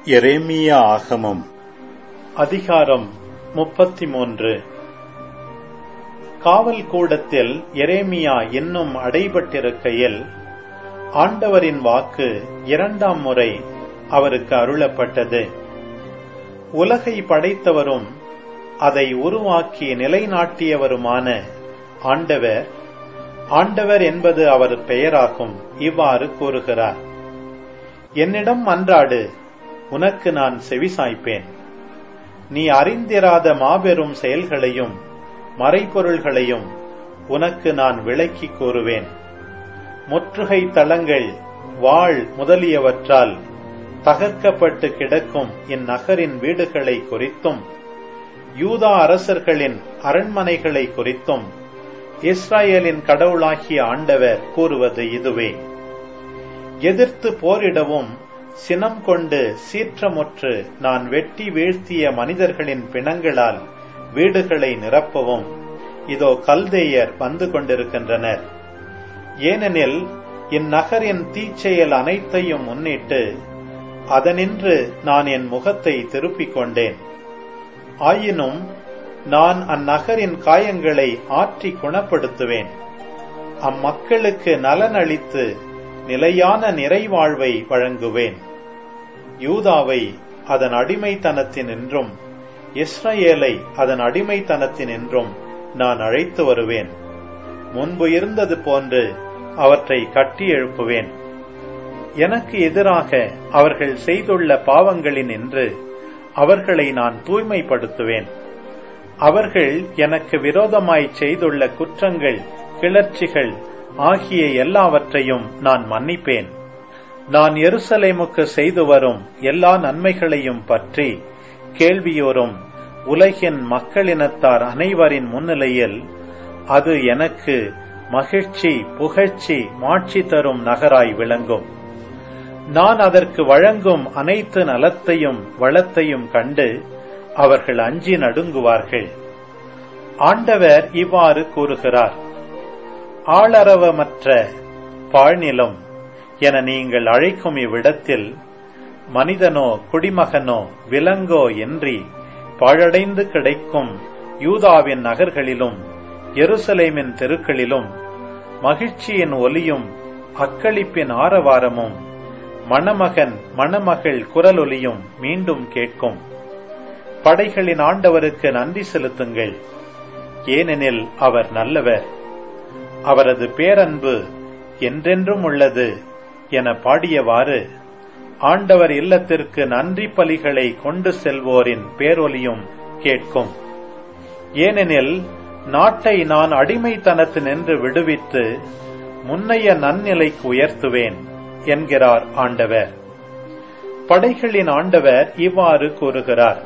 எரேமியா ஆகமம் அதிகாரம் முப்பத்தி மூன்று காவல் கூடத்தில் எரேமியா இன்னும் அடைபட்டிருக்கையில் ஆண்டவரின் வாக்கு இரண்டாம் முறை அவருக்கு அருளப்பட்டது உலகை படைத்தவரும் அதை உருவாக்கி நிலைநாட்டியவருமான ஆண்டவர் ஆண்டவர் என்பது அவர் பெயராகும் இவ்வாறு கூறுகிறார் என்னிடம் மன்றாடு உனக்கு நான் செவிசாய்ப்பேன் நீ அறிந்திராத மாபெரும் செயல்களையும் மறைபொருள்களையும் உனக்கு நான் விளக்கி கூறுவேன் முற்றுகை தளங்கள் வாழ் முதலியவற்றால் தகர்க்கப்பட்டு கிடக்கும் இந்நகரின் வீடுகளை குறித்தும் யூதா அரசர்களின் அரண்மனைகளை குறித்தும் இஸ்ராயேலின் கடவுளாகிய ஆண்டவர் கூறுவது இதுவே எதிர்த்து போரிடவும் சினம் கொண்டு சீற்றமுற்று நான் வெட்டி வீழ்த்திய மனிதர்களின் பிணங்களால் வீடுகளை நிரப்பவும் இதோ கல்தேயர் வந்து கொண்டிருக்கின்றனர் ஏனெனில் இந்நகரின் தீச்செயல் அனைத்தையும் முன்னிட்டு அதனின்று நான் என் முகத்தை திருப்பிக் கொண்டேன் ஆயினும் நான் அந்நகரின் காயங்களை ஆற்றி குணப்படுத்துவேன் அம்மக்களுக்கு நலனளித்து நிலையான நிறைவாழ்வை வழங்குவேன் யூதாவை அதன் அடிமைத்தனத்தினின்றும் இஸ்ரேலை அதன் அடிமைத்தனத்தினின்றும் நான் அழைத்து வருவேன் முன்பு இருந்தது போன்று அவற்றை கட்டி எழுப்புவேன் எனக்கு எதிராக அவர்கள் செய்துள்ள பாவங்களின் என்று அவர்களை நான் தூய்மைப்படுத்துவேன் அவர்கள் எனக்கு விரோதமாய் செய்துள்ள குற்றங்கள் கிளர்ச்சிகள் ஆகிய எல்லாவற்றையும் நான் மன்னிப்பேன் நான் எருசலேமுக்கு செய்து வரும் எல்லா நன்மைகளையும் பற்றி கேள்வியோரும் உலகின் மக்களினத்தார் அனைவரின் முன்னிலையில் அது எனக்கு மகிழ்ச்சி புகழ்ச்சி மாட்சி தரும் நகராய் விளங்கும் நான் அதற்கு வழங்கும் அனைத்து நலத்தையும் வளத்தையும் கண்டு அவர்கள் அஞ்சி நடுங்குவார்கள் ஆண்டவர் இவ்வாறு கூறுகிறார் ஆளரவமற்ற பாழ்நிலம் என நீங்கள் அழைக்கும் இவ்விடத்தில் மனிதனோ குடிமகனோ விலங்கோ என்றி பாழடைந்து கிடைக்கும் யூதாவின் நகர்களிலும் எருசலேமின் தெருக்களிலும் மகிழ்ச்சியின் ஒலியும் அக்களிப்பின் ஆரவாரமும் மணமகன் மணமகள் குரலொலியும் மீண்டும் கேட்கும் படைகளின் ஆண்டவருக்கு நன்றி செலுத்துங்கள் ஏனெனில் அவர் நல்லவர் அவரது பேரன்பு என்றென்றும் உள்ளது என பாடியவாறு ஆண்டவர் இல்லத்திற்கு நன்றி பலிகளை கொண்டு செல்வோரின் பேரொலியும் கேட்கும் ஏனெனில் நாட்டை நான் அடிமைத்தனத்தினின்று விடுவித்து முன்னைய நன்னிலைக்கு உயர்த்துவேன் என்கிறார் ஆண்டவர் படைகளின் ஆண்டவர் இவ்வாறு கூறுகிறார்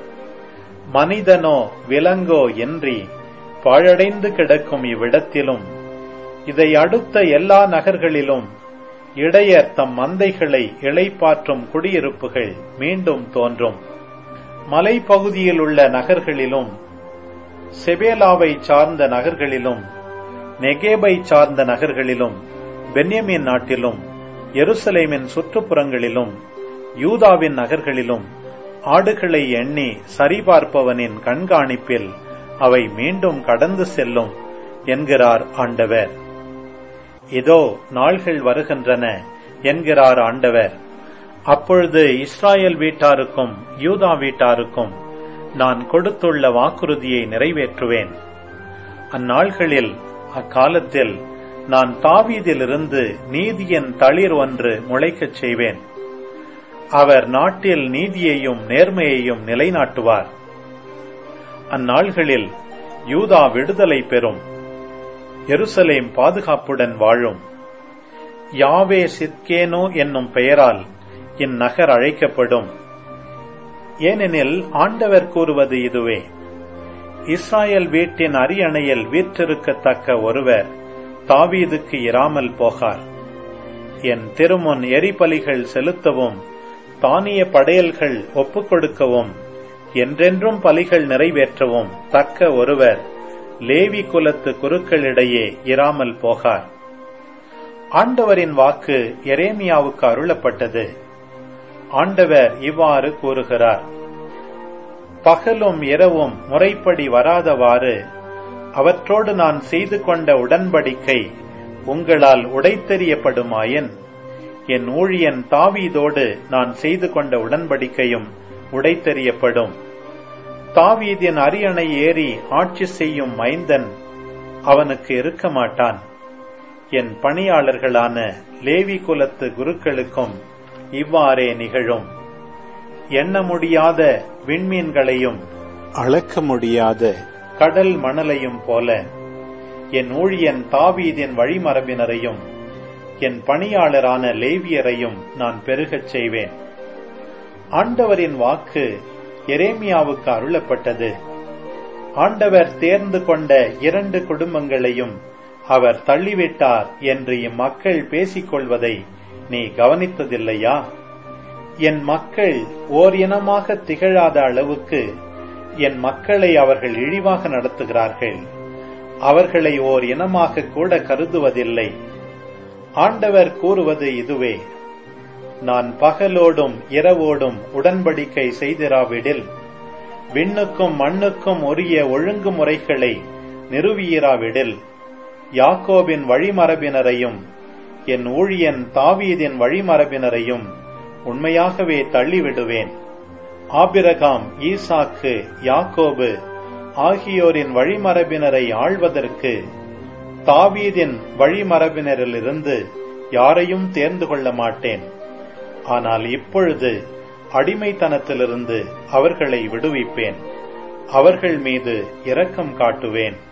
மனிதனோ விலங்கோ என்றி பாழடைந்து கிடக்கும் இவ்விடத்திலும் இதை அடுத்த எல்லா நகர்களிலும் இடையர் தம் மந்தைகளை இளைப்பாற்றும் குடியிருப்புகள் மீண்டும் தோன்றும் மலைப்பகுதியில் உள்ள நகர்களிலும் செபேலாவை சார்ந்த நகர்களிலும் நெகேபை சார்ந்த நகர்களிலும் பென்யமின் நாட்டிலும் எருசலேமின் சுற்றுப்புறங்களிலும் யூதாவின் நகர்களிலும் ஆடுகளை எண்ணி சரிபார்ப்பவனின் கண்காணிப்பில் அவை மீண்டும் கடந்து செல்லும் என்கிறார் ஆண்டவர் இதோ நாள்கள் வருகின்றன என்கிறார் ஆண்டவர் அப்பொழுது இஸ்ராயல் வீட்டாருக்கும் யூதா வீட்டாருக்கும் நான் கொடுத்துள்ள வாக்குறுதியை நிறைவேற்றுவேன் அந்நாள்களில் அக்காலத்தில் நான் தாவீதிலிருந்து நீதியின் தளிர் ஒன்று முளைக்கச் செய்வேன் அவர் நாட்டில் நீதியையும் நேர்மையையும் நிலைநாட்டுவார் அந்நாள்களில் யூதா விடுதலை பெறும் எருசலேம் பாதுகாப்புடன் வாழும் யாவே சித்கேனோ என்னும் பெயரால் இந்நகர் அழைக்கப்படும் ஏனெனில் ஆண்டவர் கூறுவது இதுவே இஸ்ராயல் வீட்டின் அரியணையில் வீற்றிருக்கத்தக்க ஒருவர் தாவீதுக்கு இராமல் போகார் என் திருமுன் எரிபலிகள் செலுத்தவும் தானிய படையல்கள் ஒப்புக் கொடுக்கவும் என்றென்றும் பலிகள் நிறைவேற்றவும் தக்க ஒருவர் லேவி குலத்து குருக்களிடையே இராமல் போகார் ஆண்டவரின் வாக்கு எரேமியாவுக்கு அருளப்பட்டது ஆண்டவர் இவ்வாறு கூறுகிறார் பகலும் இரவும் முறைப்படி வராதவாறு அவற்றோடு நான் செய்து கொண்ட உடன்படிக்கை உங்களால் உடைத்தெறியப்படுமாயின் என் ஊழியன் தாவீதோடு நான் செய்து கொண்ட உடன்படிக்கையும் உடைத்தெறியப்படும் தாவீதின் அரியணை ஏறி ஆட்சி செய்யும் மைந்தன் அவனுக்கு இருக்க மாட்டான் என் பணியாளர்களான லேவி குலத்து குருக்களுக்கும் இவ்வாறே நிகழும் எண்ண முடியாத விண்மீன்களையும் அளக்க முடியாத கடல் மணலையும் போல என் ஊழியன் தாவீதின் வழிமரபினரையும் என் பணியாளரான லேவியரையும் நான் பெருகச் செய்வேன் ஆண்டவரின் வாக்கு எரேமியாவுக்கு அருளப்பட்டது ஆண்டவர் தேர்ந்து கொண்ட இரண்டு குடும்பங்களையும் அவர் தள்ளிவிட்டார் என்று இம்மக்கள் பேசிக் கொள்வதை நீ கவனித்ததில்லையா என் மக்கள் ஓர் இனமாக திகழாத அளவுக்கு என் மக்களை அவர்கள் இழிவாக நடத்துகிறார்கள் அவர்களை ஓர் இனமாக கூட கருதுவதில்லை ஆண்டவர் கூறுவது இதுவே நான் பகலோடும் இரவோடும் உடன்படிக்கை செய்திராவிடில் விண்ணுக்கும் மண்ணுக்கும் உரிய ஒழுங்குமுறைகளை நிறுவியிராவிடில் யாக்கோபின் வழிமரபினரையும் என் ஊழியன் தாவீதின் வழிமரபினரையும் உண்மையாகவே தள்ளிவிடுவேன் ஆபிரகாம் ஈசாக்கு யாக்கோபு ஆகியோரின் வழிமரபினரை ஆள்வதற்கு தாவீதின் வழிமரபினரிலிருந்து யாரையும் தேர்ந்து கொள்ள மாட்டேன் ஆனால் இப்பொழுது அடிமைத்தனத்திலிருந்து அவர்களை விடுவிப்பேன் அவர்கள் மீது இரக்கம் காட்டுவேன்